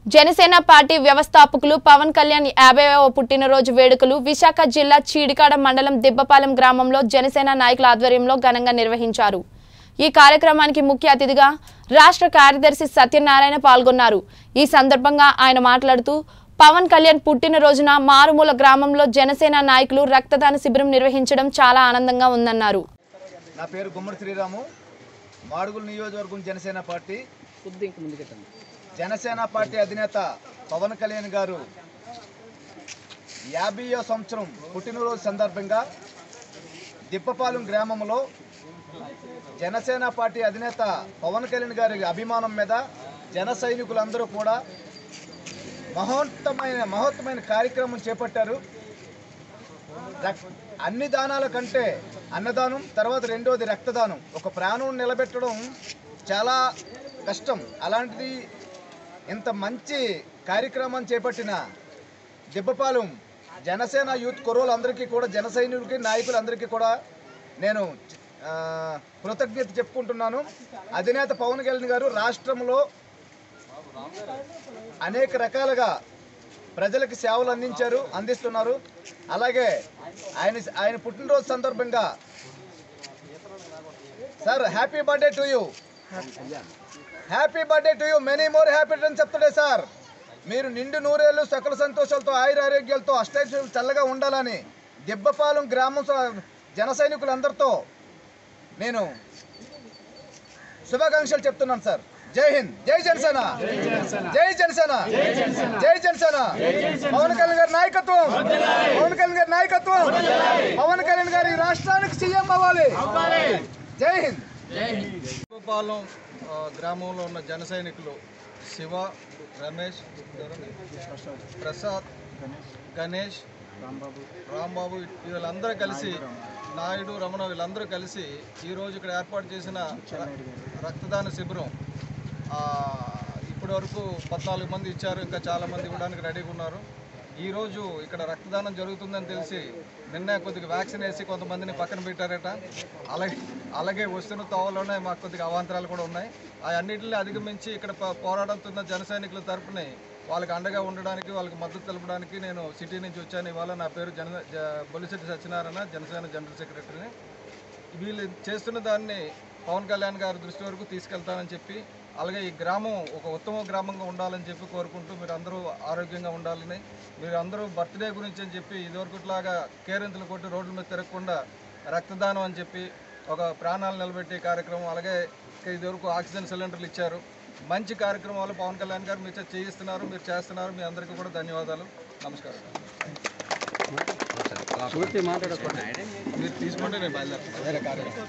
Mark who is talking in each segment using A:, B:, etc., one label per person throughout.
A: Janasena party వ్యవస్థాపకులు పవన్ కళ్యాణ్ యాభైవ పుట్టినరోజు వేడుకలు విశాఖ జిల్లా చీడికాడ మండలం దిబ్బపాలెం గ్రామంలో జనసేన నాయకుల ఆధ్వర్యంలో ఘనంగా నిర్వహించారు ఈ కార్యక్రమానికి ముఖ్య అతిథిగా రాష్ట్ర కార్యదర్శి సత్యనారాయణ పాల్గొన్నారు ఈ సందర్భంగా ఆయన మాట్లాడుతూ పవన్ కళ్యాణ్ పుట్టినరోజున మారుమూల గ్రామంలో జనసేన నాయకులు రక్తదాన శిబిరం నిర్వహించడం చాలా ఆనందంగా ఉందన్నారు
B: నా పేరు గుమ్మడి శ్రీరాము మాడుగుల నియోజకవర్గం జనసేన పార్టీ
C: కొద్ది ఇంక ముందుకెట్టండి
B: జనసేన పార్టీ అధినేత పవన్ కళ్యాణ్ గారు యాభైయో సంవత్సరం పుట్టినరోజు సందర్భంగా దిప్పపాలెం గ్రామంలో జనసేన పార్టీ అధినేత పవన్ కళ్యాణ్ గారి అభిమానం మీద జన సైనికులందరూ కూడా మహోత్తమైన మహోత్తమైన కార్యక్రమం చేపట్టారు రక్- అన్ని దానాల కంటే అన్నదానం తర్వాత రెండోది రక్తదానం ఒక ప్రాణం నిలబెట్టడం చాలా కష్టం అలాంటిది ఇంత మంచి కార్యక్రమం చేపట్టిన దిబ్బపాలెం జనసేన యూత్ కుర్రోళ్ళందరికీ కూడా జన సైనికులకి నాయకులందరికీ కూడా నేను ఆ, కృతజ్ఞత చెప్పుకుంటున్నాను అధినేత పవన్ కళ్యాణ్ గారు రాష్ట్రంలో అనేక రకాలుగా ప్రజలకు సేవలు అందించారు అందిస్తున్నారు అలాగే ఆయన ఆయన పుట్టినరోజు సందర్భంగా sir happy birthday to you happy birthday to you many more happy returns చెప్తుండే సార్ మీరు నిండు నూరేళ్ళు సకల సంతోషాలతో ఆయుర ఆరోగ్యాలతో అష్టైశ్వర్యాలు చల్లగా ఉండాలని దెబ్బపాలెం గ్రామం స- జన సైనికులందరితో నేను శుభాకాంక్షలు చెప్తున్నాను సార్ జై హింద్ జై జనసేన జై జనసేన జై జనసేన పవన్ కళ్యాణ్ గారి నాయకత్వం పవన్ కళ్యాణ్ గారి నాయకత్వం పవన్ కళ్యాణ్ గారి ఈ రాష్ట్రానికి సీఎం అవ్వాలి జై హింద్
D: పాలెం గ్రామంలో ఉన్న జన సైనికులు శివ రమేష్ ప్రసాద్ గణేష్ రాంబాబు వీళ్ళందరూ కలిసి నాయుడు రమణ వీళ్ళందరూ కలిసి ఈరోజు ఇక్కడ ఏర్పాటు చేసిన ర- రక్తదాన శిబిరం ఆ, ఇప్పటి వరకు పద్నాలుగు మంది ఇచ్చారు ఇంకా చాలా మంది ఇవ్వడానికి రెడీగా ఉన్నారు ఈరోజు ఇక్కడ రక్తదానం జరుగుతుందని తెలిసి నిన్న కొద్దిగా వ్యాక్సిన్ వేసి కొంతమందిని పక్కన పెట్టారట అలాగే అలాగే వస్తున్న తోవలోనే మాకు కొద్దిగా అవాంతరాలు కూడా ఉన్నాయి ఆ అన్నింటిని అధిగమించి ఇక్కడ ప- పోరాడుతున్న జన సైనికుల తరపుని వాళ్ళకి అండగా ఉండడానికి వాళ్ళకి మద్దతు తెలపడానికి నేను సిటీ నుంచి వచ్చాను ఇవాళ నా పేరు జన జ- బొలిశెట్టి సత్యనారాయణ జనసేన జనరల్ సెక్రటరీని వీళ్ళు చేస్తున్న దాన్ని పవన్ కళ్యాణ్ గారి దృష్టి వరకు తీసుకెళ్తానని చెప్పి అలాగే ఈ గ్రామం ఒక ఉత్తమ గ్రామంగా ఉండాలని చెప్పి కోరుకుంటూ మీరు అందరూ ఆరోగ్యంగా ఉండాలని మీరు అందరూ బర్త్డే గురించి అని చెప్పి ఇదివరకులాగా కేరింతలు కొట్టి రోడ్ల మీద తిరగకుండా రక్తదానం అని చెప్పి ఒక ప్రాణాలు నిలబెట్టే కార్యక్రమం అలాగే ఇదివరకు ఆక్సిజన్ సిలిండర్లు ఇచ్చారు మంచి కార్యక్రమాలు పవన్ కళ్యాణ్ గారు మీరు చేయిస్తున్నారు మీరు చేస్తున్నారు మీ అందరికీ కూడా ధన్యవాదాలు నమస్కారం మీరు తీసుకోండి నేను బయలుదేరుతాను వేరే కార్యక్రమం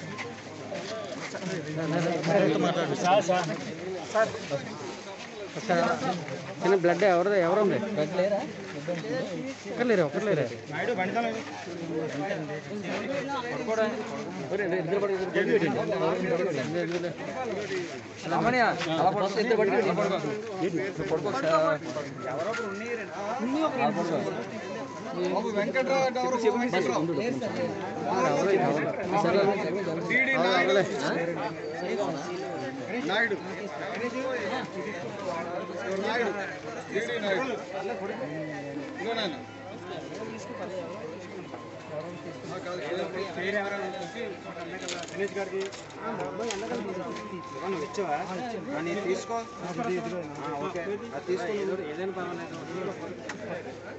C: చిన్న బ్లడ్ ఎవరు ఎవరుంది బ్లడ్ లేరా ఒక్కరు లేరా ఒక్కరు లేరా
D: బాబు వెంకట్రావు గారు టీడీ నాయుడు నాయుడు నాయుడు టీడీ నాయుడు ఇదిగో నాయన. ఆ, కాదు,
C: తీసుకో ఓకే అది తీసుకో ఏదైనా పర్వాలేదు